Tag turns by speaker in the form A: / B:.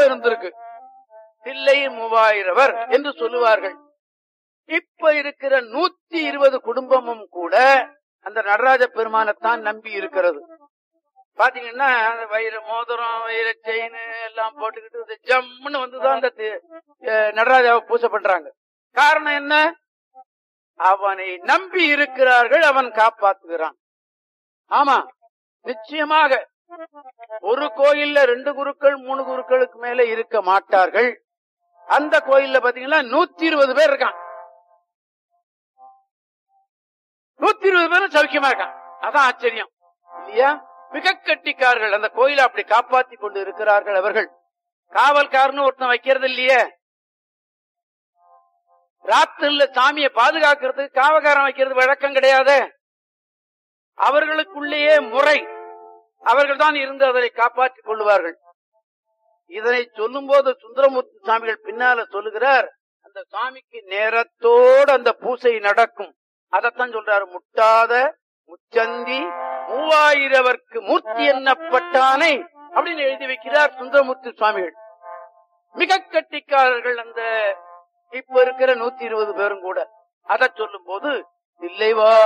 A: இருந்திருக்கு தில்லை மூவாயிரவர் என்று சொல்லுவார்கள் இப்ப இருக்கிற நூத்தி இருபது குடும்பமும் கூட அந்த நடராஜ பெருமானைத்தான் நம்பி இருக்கிறது பாத்தீங்கன்னா அந்த வைர மோதிரம் வைர செயின் எல்லாம் போட்டுக்கிட்டு இந்த ஜம்முன்னு வந்துதான் அந்த தி- அஹ் நடராஜாவை பூசை பண்றாங்க காரணம் என்ன அவனை நம்பி இருக்கிறார்கள் அவன் காப்பாத்துகிறான் ஆமா நிச்சயமாக ஒரு கோயில்ல ரெண்டு குருக்கள் மூணு குருக்களுக்கு மேல இருக்க மாட்டார்கள் அந்த கோயில்ல பாத்தீங்கன்னா நூத்தி இருபது பேர் இருக்கான் நூத்தி இருபது பேரும் சௌக்கியமா இருக்கான் அதான் ஆச்சரியம் இல்லையா மிக கட்டிக்கார்கள் அந்த கோயிலை அப்படி காப்பாத்தி கொண்டு இருக்கிறார்கள் அவர்கள் காவல்காரன்னு ஒருத்தன் வைக்கிறது இல்லையே ராத்திரில சாமியை பாதுகாக்கிறதுக்கு காவல்காரன் வைக்கிறது வழக்கம் கிடையாது அவர்களுக்குள்ளேயே முறை அவர்கள் தான் இருந்து அதனை காப்பாற்றிக் கொள்வார்கள் இதனை சொல்லும் போது சுந்தரமூர்த்தி சாமிகள் பின்னால சொல்லுகிறார் அந்த சாமிக்கு நேரத்தோடு அந்த பூசை நடக்கும் அதத்தான் சொல்றாரு முட்டாத முச்சந்தி மூவாயிரவர்க்கு மூர்த்தி எண்ணப்பட்டானை அப்படின்னு எழுதி வைக்கிறார் சுந்தரமூர்த்தி சுவாமிகள் மிக கட்டிக்காரர்கள் அந்த இப்ப இருக்கிற நூத்தி இருபது பேரும் கூட அதை சொல்லும் போது தில்லைவா